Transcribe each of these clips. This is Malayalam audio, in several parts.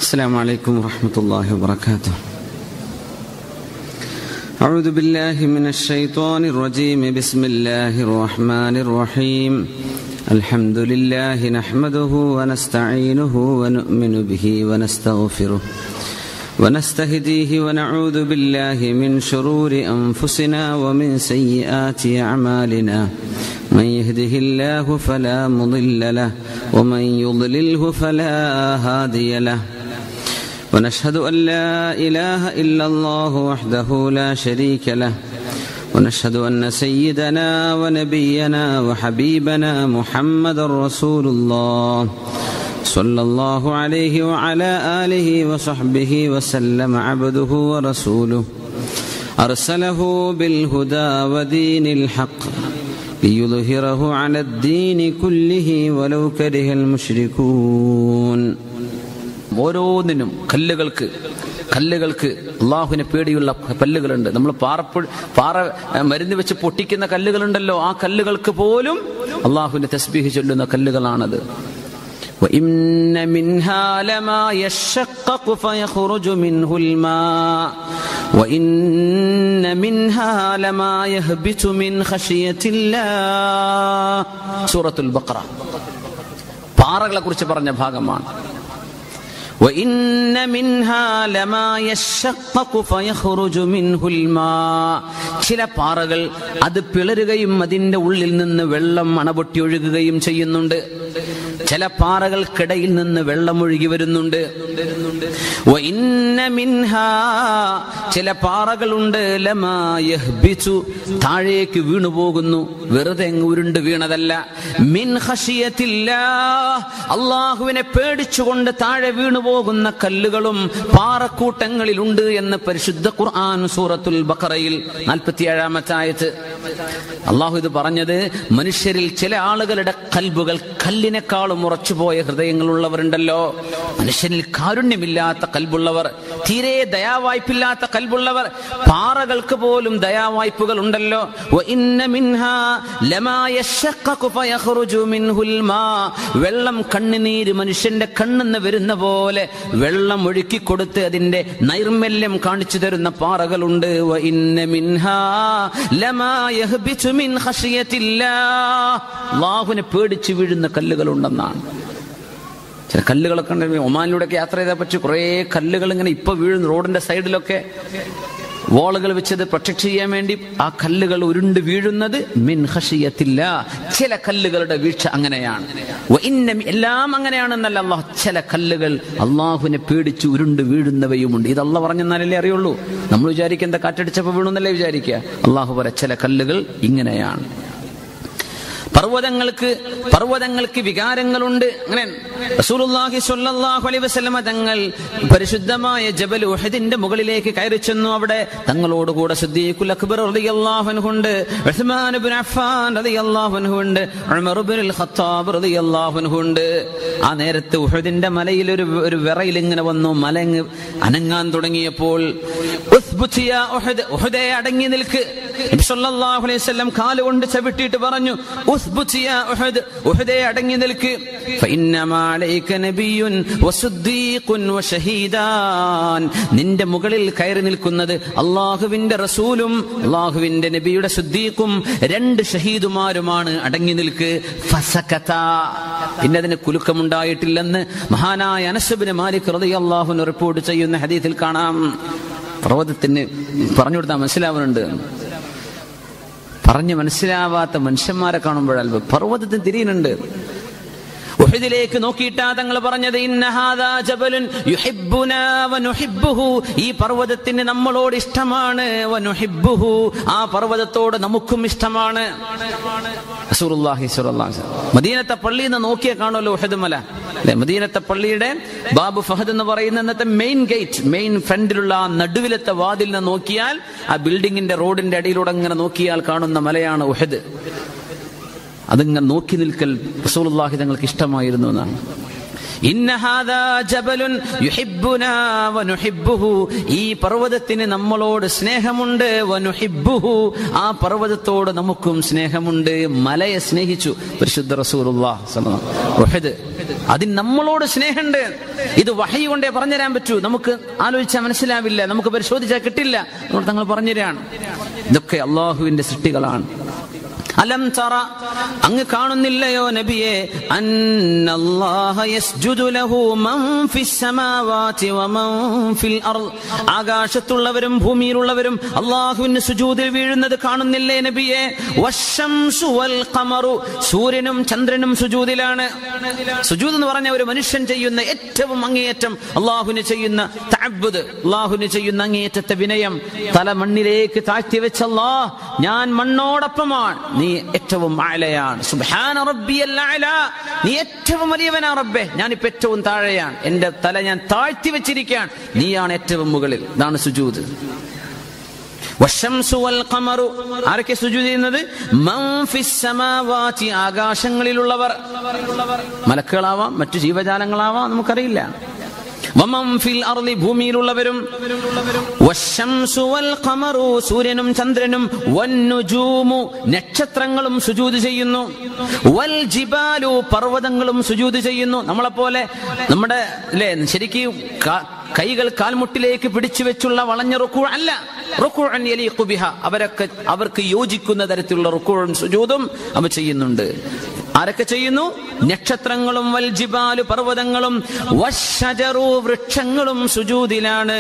السلام عليكم ورحمة الله وبركاته أعوذ بالله من الشيطان الرجيم بسم الله الرحمن الرحيم الحمد لله نحمده ونستعينه ونؤمن به ونستغفره ونستهديه ونعوذ بالله من شرور أنفسنا ومن سيئات أعمالنا من يهده الله فلا مضل له ومن يضلله فلا هادي له ونشهد أن لا إله إلا الله وحده لا شريك له ونشهد أن سيدنا ونبينا وحبيبنا محمد رسول الله صلى الله عليه وعلى آله وصحبه وسلم عبده ورسوله أرسله بالهدى ودين الحق ليظهره على الدين كله ولو كره المشركون ഓരോന്നിനും കല്ലുകൾക്ക് കല്ലുകൾക്ക് അള്ളാഹുവിനെ പേടിയുള്ള കല്ലുകളുണ്ട് നമ്മൾ പാറപ്പു പാറ ഏ, മരുന്ന് വെച്ച് പൊട്ടിക്കുന്ന കല്ലുകളുണ്ടല്ലോ ആ കല്ലുകൾക്ക് പോലും അള്ളാഹുവിന്റെ തസ്ബീഹ് ചൊല്ലുന്ന കല്ലുകളാണത് وإن منها لما يشقق فيخرج منه الماء وإن منها لما يهبط من خشية الله സൂറത്തുൽ ബഖറ പാറകളെ കുറിച്ച് പറഞ്ഞ ഭാഗമാണ് وإن منها لما يشقق فيخرج منه الماء ചില പാറകൾ അത് പിളരുകയും അതിന്റെ ഉള്ളിൽ നിന്ന് വെള്ളം അണപൊട്ടി ഒഴുകുകയും ചെയ്യുന്നുണ്ട് ചില പാറകൾക്കിടയിൽ നിന്ന് വെള്ളം ഒഴുകി വരുന്നുണ്ട് وإن منها ചില പാറകളുണ്ട് ലമാ യഹ്ബിച്ചു താഴേക്ക് വീണു പോകുന്നു വെറുതെ അങ്ങ് ഉരുണ്ട് വീണതല്ല من خشية الله അള്ളാഹുവിനെ പേടിച്ചുകൊണ്ട് താഴെ വീണു പോകുന്ന കല്ലുകളും പാറക്കൂട്ടങ്ങളിലുണ്ട് എന്ന് പരിശുദ്ധ ഖുർആൻ സൂറത്തുൽ ബഖറയിൽ നാൽപ്പത്തിയേഴാമത്തെ ആയത്ത് അള്ളാഹു ഇത് പറഞ്ഞത് മനുഷ്യരിൽ ചില ആളുകളുടെ കൽബുകൾ കല്ലിനേക്കാളും ഉറച്ചുപോയ ഹൃദയങ്ങളുള്ളവരുണ്ടല്ലോ മനുഷ്യരിൽ കാരുണ്യമില്ലാത്ത കൽബുള്ളവർ തീരെ ദയാവായ്പില്ലാത്ത കൽബുള്ളവർ പാറകൾക്ക് പോലും ദയാവായ്പുകൾ ഉണ്ടല്ലോ وإن منها لما يشقق فيخرج منه الماء വെള്ളം കണ്ണുനീര് മനുഷ്യന്റെ കണ്ണെന്ന് വരുന്ന പോലെ വെള്ളം ഒഴുക്കി കൊടുത്ത് അതിന്റെ നൈർമല്യം കാണിച്ചു തരുന്ന പാറകളുണ്ട് وإن منها لما يهبط من خشية الله അള്ളാഹുവിനെ പേടിച്ച് വീഴുന്ന കല്ലുകളുണ്ടെന്നാണ് ചില കല്ലുകളൊക്കെ ഉണ്ട് ഒമാനിലൂടെയൊക്കെ യാത്ര ചെയ്താൽ പറ്റി കുറേ കല്ലുകൾ ഇങ്ങനെ ഇപ്പൊ വീഴുന്നു റോഡിന്റെ സൈഡിലൊക്കെ വോളുകൾ വെച്ചത് പ്രൊട്ടക്ട് ചെയ്യാൻ വേണ്ടി ആ കല്ലുകൾ ഉരുണ്ട് വീഴുന്നത് മിൻ ഹഷിയത്തില്ല ചില കല്ലുകളുടെ വീഴ്ച അങ്ങനെയാണ് വ ഇന്ന മി- എല്ലാം അങ്ങനെയാണെന്നല്ല അള്ളാഹ് ചില കല്ലുകൾ അള്ളാഹുവിനെ പേടിച്ച് ഉരുണ്ട് വീഴുന്നവയുമുണ്ട് ഇത് അള്ളാഹ് പറഞ്ഞെന്നാലല്ലേ അറിയുള്ളൂ നമ്മൾ വിചാരിക്കുക എന്താ കാറ്റടിച്ചപ്പോൾ വീണുന്നല്ലേ വിചാരിക്കുക അള്ളാഹു പറ ചില കല്ലുകൾ ഇങ്ങനെയാണ് പർവ്വതങ്ങൾക്ക് പർവ്വതങ്ങൾക്ക് വികാരങ്ങളുണ്ട് അങ്ങനെ റസൂലുള്ളാഹി സ്വല്ലല്ലാഹു അലൈഹി വസല്ലമ തങ്ങൾ പരിശുദ്ധമായ ജബൽ ഉഹദിന്റെ മുകളിലേക്ക് കയറി ചെന്നു അവിടെ തങ്ങളോടുകൂടെ സിദ്ദീഖുൽ അക്ബർ റളിയല്ലാഹു അൻഹു ഉണ്ട് ഉസ്മാൻ ഇബ്നു അഫ്ഫാൻ റളിയല്ലാഹു അൻഹു ഉണ്ട് ഉമർ ഇബ്നുൽ ഖത്താബ് റളിയല്ലാഹു അൻഹു ഉണ്ട് ആ നേരത്ത് ഉഹദിന്റെ മലയിൽ ഒരു ഒരു വിറയിൽ ഇങ്ങനെ വന്നു മല അങ്ങ് അനങ്ങാൻ തുടങ്ങിയപ്പോൾ ഉസ്ബുത് യാ ഉഹദ് ഉഹദേ അടങ്ങി നിൽക്ക് നബി സല്ലല്ലാഹു അലൈഹി വസല്ലം കാലുകൊണ്ട് ചവിട്ടിയിട്ട് പറഞ്ഞു ഉസ്ബുത് യാ ഉഹദ് ഉഹദേ അടങ്ങി നിൽക്ക് ഫഇന്നമാ അലൈക നബിയ്യുൻ വസുദ്ദീഖുൻ വശഹീദാൻ നിന്റെ മുകളിൽ കയറി നിൽക്കുന്നത് അള്ളാഹുവിന്റെ റസൂലും അള്ളാഹുവിന്റെ നബിയുടെ സുദ്ദീഖും രണ്ട് ഷഹീദുമാരുമാണ് അടങ്ങി നിൽക്ക് ഫസകത പിന്നെ അതിന് കുലുക്കമുണ്ടായിട്ടില്ലെന്ന് മഹാനായ അനസുബിന് മാലിക് റളിയല്ലാഹു അൻഹു റിപ്പോർട്ട് ചെയ്യുന്ന ഹദീസിൽ കാണാം പർവ്വതത്തിന് പറഞ്ഞു കൊടുത്താൽ മനസ്സിലാവുന്നുണ്ട് പറഞ്ഞ് മനസ്സിലാവാത്ത മനുഷ്യന്മാരെ കാണുമ്പോഴല്ല പർവ്വതത്തിന് തിരിയുന്നുണ്ട് ഉഹദിലേക്ക് നോക്കിയിട്ടാ തങ്ങൾ പറഞ്ഞത് ഇന്ന ഹാദാ ജബലുൻ യുഹിബ്ബുനാ വനുഹിബ്ബുഹു ഈ പർവ്വതത്തിന് നമ്മളോട് ഇഷ്ടമാണ് വനുഹിബ്ബുഹു ആ പർവ്വതത്തോട് നമുക്കും ഇഷ്ടമാണ് റസൂലുള്ളാഹി സ്വല്ലല്ലാഹു അലൈഹി വസല്ലം. മദീനത്തെ പള്ളിയിൽ നിന്ന് നോക്കിയാൽ കാണുമല്ലോ ഉഹദ് മല അല്ലെ മദീനത്തെ പള്ളിയുടെ ബാബു ഫഹദ് എന്ന് പറയുന്ന ഇന്നത്തെ മെയിൻ ഗേറ്റ് മെയിൻ ഫ്രണ്ടിലുള്ള ആ നടുവിലത്തെ വാതിൽ നിന്ന് നോക്കിയാൽ ആ ബിൽഡിങ്ങിന്റെ റോഡിന്റെ അടിയിലൂടെ ഇങ്ങനെ നോക്കിയാൽ കാണുന്ന മലയാണ് ഉഹദ് അതിങ്ങനെ നോക്കി നിൽക്കൽ റസൂലുള്ളാഹി തങ്ങൾക്ക് ഇഷ്ടമായിരുന്നു എന്നാണ് ഇന്ന ഹാദാ ജബലുൻ യുഹിബ്ബുനാ വനുഹിബ്ബുഹു ഈ പർവ്വതത്തിന് നമ്മളോട് സ്നേഹമുണ്ട് വനുഹിബ്ബുഹു ആ പർവ്വതത്തോട് നമുക്കും സ്നേഹമുണ്ട് മലയെ സ്നേഹിച്ചു പരിശുദ്ധ റസൂലുള്ളാഹി സ്വല്ലല്ലാഹു അലൈഹി വസല്ലം. ഉഹദ് അതിന് നമ്മളോട് സ്നേഹമുണ്ട് ഇത് വഹി കൊണ്ടേ പറഞ്ഞുതരാൻ പറ്റൂ നമുക്ക് ആലോചിച്ചാൽ മനസ്സിലാവില്ല നമുക്ക് പരിശോധിച്ചാൽ കിട്ടില്ല അതുകൊണ്ട് തങ്ങൾ പറഞ്ഞുതരാണ് ഇതൊക്കെ അള്ളാഹുവിന്റെ സൃഷ്ടികളാണ് അലം തറ അങ്ങ് കാണുന്നില്ലയോ നബിയെ അന്നല്ലാഹ യസ്ജുദു ലഹു മൻ ഫിസ് സമാവാതി വമൻ ഫിൽ അർദ് ആകാശത്തുള്ളവരും ഭൂമിയിലുള്ളവരും അല്ലാഹുവിന് സുജൂദിൽ വീഴുന്നത് കാണുന്നില്ലേ നബിയെ വശംസു വൽ ഖമറു സൂര്യനും ചന്ദ്രനും സുജൂദിലാണ് സുജൂദ് എന്ന് പറഞ്ഞ ഒരു മനുഷ്യൻ ചെയ്യുന്ന ഏറ്റവും അങ്ങേയറ്റം അള്ളാഹുവിന് ചെയ്യുന്ന തഅബ്ബുദ് അള്ളാഹുവിന് ചെയ്യുന്ന അങ്ങേയറ്റത്തെ വിനയം തല മണ്ണിലേക്ക് താഴ്ത്തി വെച്ചല്ലാ ഞാൻ മണ്ണോടൊപ്പമാണ് നീ ഏറ്റവും ആലയാണ് സുബ്ഹാന റബ്ബിയൽ അഅല നീ ഏറ്റവും വലിയവനാ റബ്ബേ ഞാനിപ്പോ ഏറ്റവും താഴെയാണ് എന്റെ തല ഞാൻ താഴ്ത്തി വെച്ചിരിക്കുകയാണ് നീയാണ് ഏറ്റവും മുകളിൽ ഇതാണ് സുജൂദ് വശംസു വൽ ഖമറു ആരൊക്കെ സുജൂദ് ചെയ്യുന്നത് മൻ ഫിസ് സമാവാതി ആകാശങ്ങളിലുള്ളവർ മലക്കുകളാവാം മറ്റു ജീവജാലങ്ങളാവാം നമുക്കറിയില്ല വമൻ ഫിൽ അർളി ഭൂമിയിലുള്ളവരും വശംസു വൽ ഖമറു സൂര്യനും ചന്ദ്രനും വന്നുജൂമു നക്ഷത്രങ്ങളും സുജൂദ് ചെയ്യുന്നു വൽ ജിബാലു പർവ്വതങ്ങളും സുജൂദ് ചെയ്യുന്നു നമ്മളെപ്പോലെ നമ്മുടെ അല്ലേ ശരിക്കും ക- കൈകൾ കാൽമുട്ടിലേക്ക് പിടിച്ചു വെച്ചുള്ള വളഞ്ഞ റുക്കൂ അല്ല റുക്കൂഅൻ യലീഖു ബിഹ അവരൊക്കെ അവർക്ക് യോജിക്കുന്ന തരത്തിലുള്ള റുക്കൂഴും സുജൂദും അവ ചെയ്യുന്നുണ്ട് ആരൊക്കെ ചെയ്യുന്നു നക്ഷത്രങ്ങളും വൽജിബാലു പർവ്വതങ്ങളും വശജറു വൃക്ഷങ്ങളും സുജൂദിലാണ്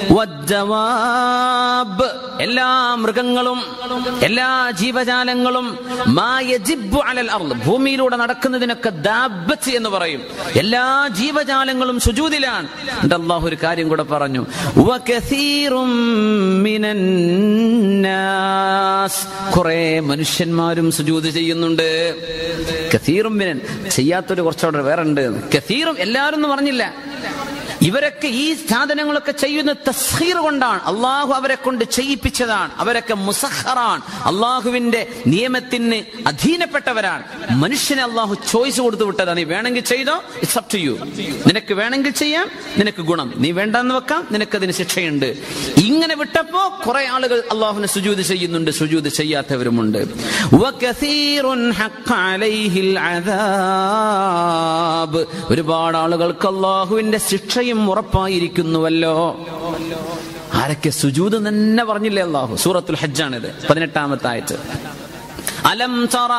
വദ്ദവാബ് എല്ലാ മൃഗങ്ങളും എല്ലാ ജീവജാലങ്ങളും മാ യജിബ്ബു അലൽ അർള് ഭൂമിയിലൂടെ നടക്കുന്നതിനൊക്കെ ദാബത്ത് എന്ന് പറയും എല്ലാ ജീവജാലങ്ങളും സുജൂദിലാണ് എന്നിട്ട് അള്ളാഹു ഒരു കാര്യം കൂടെ പറഞ്ഞു വകസീറും മിനന്നാസ് കുറെ മനുഷ്യന്മാരും സുജൂദ് ചെയ്യുന്നുണ്ട് കസീറും മിനൻ ചെയ്യാത്തൊരു കുറച്ചുകൂടെ വേറെ ഉണ്ട് കസീറും എല്ലാവരും എന്ന് പറഞ്ഞില്ല ഇവരൊക്കെ ഈ സാധനങ്ങളൊക്കെ ചെയ്യുന്ന തസ്ഹീർ കൊണ്ടാണ് അള്ളാഹു അവരെ കൊണ്ട് ചെയ്യിപ്പിച്ചതാണ് അവരൊക്കെ മുസഹറാണ് അള്ളാഹുവിന്റെ നിയമത്തിന് അധീനപ്പെട്ടവരാണ് മനുഷ്യനെ അള്ളാഹു ചോയ്സ് കൊടുത്തു വിട്ടതാണ് നീ വേണമെങ്കിൽ ചെയ്തോ ഇറ്റ്സ് അപ് ടു യു നിനക്ക് വേണമെങ്കിൽ ചെയ്യാം നിനക്ക് ഗുണം നീ വേണ്ടെന്ന് വെക്കാം നിനക്കതിന് ശിക്ഷയുണ്ട് ഇങ്ങനെ വിട്ടപ്പോ കുറെ ആളുകൾ അള്ളാഹുവിനെ സുജൂത് ചെയ്യുന്നുണ്ട് സുജൂത് ചെയ്യാത്തവരുമുണ്ട് വകസീറുൻ ഹഖ അലൈഹിൽ അദാബ് ഒരുപാട് ആളുകൾക്ക് അള്ളാഹുവിന്റെ ശിക്ഷയും ഉറപ്പായിരിക്കുന്നുവല്ലോ ആരൊക്കെ സുജൂത് തന്നെ പറഞ്ഞില്ലേ അള്ളാഹു സൂറത്തുൽ ഹജ്ജാണിത് പതിനെട്ടാമത്തെ ആയത്ത് അലം തറ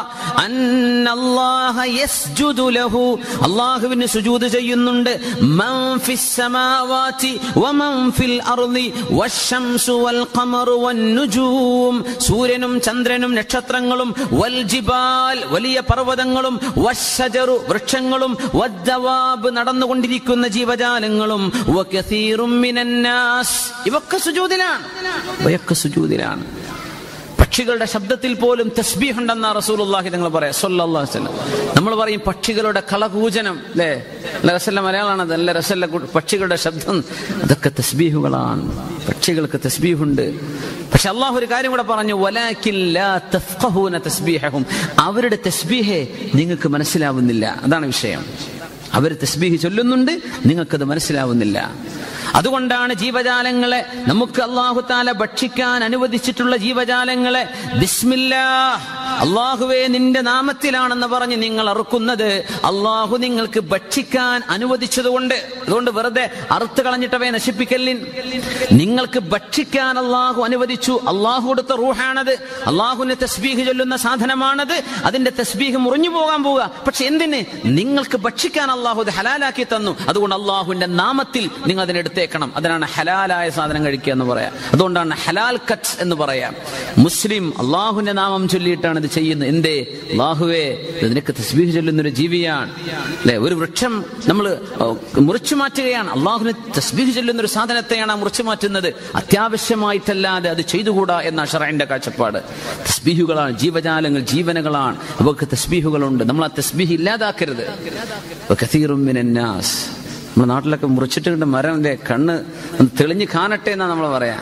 അന്നല്ലാഹ യസ്ജുദു ലഹു അല്ലാഹുവിന് സുജൂദ് ചെയ്യുന്നുണ്ട് മൻ ഫിസ് സമാവാതി വമൻ ഫിൽ അർളി വശംസു വൽ ഖമറു വൻ നുജൂം സൂര്യനും ചന്ദ്രനും നക്ഷത്രങ്ങളും വൽ ജിബാൽ വലിയ പർവ്വതങ്ങളും വശജറു വൃക്ഷങ്ങളും വദ്ദവാബ് നടന്നുകൊണ്ടിരിക്കുന്ന ജീവജാലങ്ങളും വകസീറും മിനന്നാസ് ഇവൊക്കെ സുജൂദിലാണ് ഇവയൊക്കെ സുജൂദിലാണ് പക്ഷികളുടെ ശബ്ദത്തിൽ പോലും തസ്ബീഹ് ഉണ്ടെന്ന റസൂലുള്ളാഹി നിങ്ങൾ പറയാം സല്ലല്ലാഹു അലൈഹി വസല്ലം നമ്മൾ പറയും പക്ഷികളുടെ കളകൂജനം അല്ലേ നല്ല രസല്ല മലയാളമാണ് അത് നല്ല രസല്ല കു- പക്ഷികളുടെ ശബ്ദം അതൊക്കെ തസ്ബീഹുകളാണ് പക്ഷികൾക്ക് തസ്ബീഹുണ്ട് പക്ഷെ അള്ളാഹു ഒരു കാര്യം കൂടെ പറഞ്ഞു വലാക്കിൻ ലാ തഫ്ഖഹൂന തസ്ബീഹഹും അവരുടെ തസ്ബീഹെ നിങ്ങൾക്ക് മനസ്സിലാവുന്നില്ല അതാണ് വിഷയം അവർ തസ്ബീഹ് ചൊല്ലുന്നുണ്ട് നിങ്ങൾക്കത് മനസ്സിലാവുന്നില്ല അതുകൊണ്ടാണ് ജീവജാലങ്ങളെ നമുക്ക് അള്ളാഹു താല ഭക്ഷിക്കാൻ അനുവദിച്ചിട്ടുള്ള ജീവജാലങ്ങളെ ബിസ്മില്ലാ അള്ളാഹുവേ നിന്റെ നാമത്തിലാണെന്ന് പറഞ്ഞ് നിങ്ങൾ അറുക്കുന്നത് അള്ളാഹു നിങ്ങൾക്ക് ഭക്ഷിക്കാൻ അനുവദിച്ചതുകൊണ്ട് അതുകൊണ്ട് വെറുതെ അറുത്ത് കളഞ്ഞിട്ടവയെ നശിപ്പിക്കലിൻ നിങ്ങൾക്ക് ഭക്ഷിക്കാൻ അള്ളാഹു അനുവദിച്ചു അള്ളാഹു കൊടുത്ത റൂഹാണത് അള്ളാഹുവിന് തസ്ബീഹ് ചൊല്ലുന്ന സാധനമാണത് അതിന്റെ തസ്ബീഹ് മുറിഞ്ഞു പോകാൻ പോവുക പക്ഷെ എന്തിന് നിങ്ങൾക്ക് ഭക്ഷിക്കാൻ അള്ളാഹു ഇത് ഹലാലാക്കി തന്നു അതുകൊണ്ട് അള്ളാഹുവിന്റെ നാമത്തിൽ നിങ്ങൾ അതിനെടുത്തേക്കണം അതിനാണ് ഹലാലായ സാധനം കഴിക്കുക എന്ന് പറയാം അതുകൊണ്ടാണ് ഹലാൽ കട്ട് എന്ന് പറയാം മുസ്ലിം അള്ളാഹുവിന്റെ നാമം ചൊല്ലിയിട്ടാണ് ഇത് ചെയ്യുന്നത് എന്തേ അള്ളാഹുവേ ഇത് നിനക്ക് തസ്ബീഹ് ചൊല്ലുന്ന ഒരു ജീവിയാണ് അല്ലെ ഒരു വൃക്ഷം നമ്മൾ മുറിച്ചു മാറ്റുകയാണ് അള്ളാഹുവിന് തസ്ബീഹ് ചൊല്ലുന്ന ഒരു സാധനത്തെയാണ് ആ മുറിച്ചു മാറ്റുന്നത് അത്യാവശ്യമായിട്ടല്ലാതെ അത് ചെയ്തുകൂടാ എന്ന ഷറൈന്റെ കാഴ്ചപ്പാട് തസ്ബീഹുകളാണ് ജീവജാലങ്ങൾ ജീവനുകളാണ് അവർക്ക് തസ്ബീഹുകളുണ്ട് നമ്മൾ ആ തസ്ബീഹ് ഇല്ലാതാക്കരുത് കസീറും മിനന്നാസ് നമ്മുടെ നാട്ടിലൊക്കെ മുറിച്ചിട്ട് കണ്ട് മരന്റെ കണ്ണ് ഒന്ന് തെളിഞ്ഞ് കാണട്ടെ എന്നാ നമ്മൾ പറയാ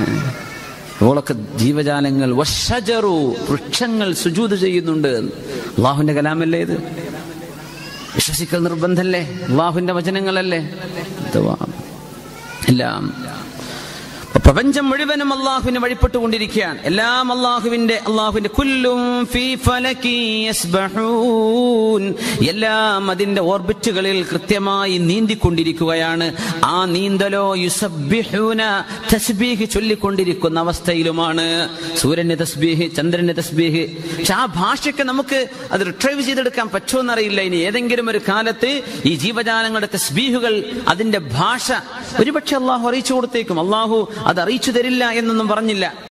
ഇവളൊക്കെ ജീവജാലങ്ങൾ വശജറു വൃക്ഷങ്ങൾ സുജൂത് ചെയ്യുന്നുണ്ട് അള്ളാഹുവിന്റെ കലാമല്ലേ ഇത് വിശ്വസിക്കൽ നിർബന്ധല്ലേ അള്ളാഹുവിന്റെ വചനങ്ങളല്ലേ ഇതുവാ. എല്ലാം അപ്പൊ പ്രപഞ്ചം മുഴുവനും അള്ളാഹുവിന് വഴിപ്പെട്ടുകൊണ്ടിരിക്കുകയാണ് എല്ലാം അള്ളാഹുവിന്റെ അള്ളാഹുവിന്റെ കുല്ലും ഫീ ഫലക്കി യസ്ബഹൂൻ എല്ലാം അതിന്റെ ഓർബിറ്റുകളിൽ കൃത്യമായി നീന്തിക്കൊണ്ടിരിക്കുകയാണ് ആ നീന്തലോ യുസബ്ബിഹൂന തസ്ബീഹ് ചൊല്ലിക്കൊണ്ടിരിക്കുന്ന അവസ്ഥയിലുമാണ് സൂര്യന്റെ തസ്ബീഹ് ചന്ദ്രന്റെ തസ്ബീഹ് പക്ഷെ ആ ഭാഷയ്ക്ക് നമുക്ക് അത് റിട്രൈവ് ചെയ്തെടുക്കാൻ പറ്റുമെന്നറിയില്ല ഇനി ഏതെങ്കിലും ഒരു കാലത്ത് ഈ ജീവജാലങ്ങളുടെ തസ്ബീഹുകൾ അതിന്റെ ഭാഷ ഒരുപക്ഷെ അള്ളാഹു അറിയിച്ചു കൊടുത്തേക്കും അള്ളാഹു അത് അറിയിച്ചു തരില്ല എന്നൊന്നും പറഞ്ഞില്ല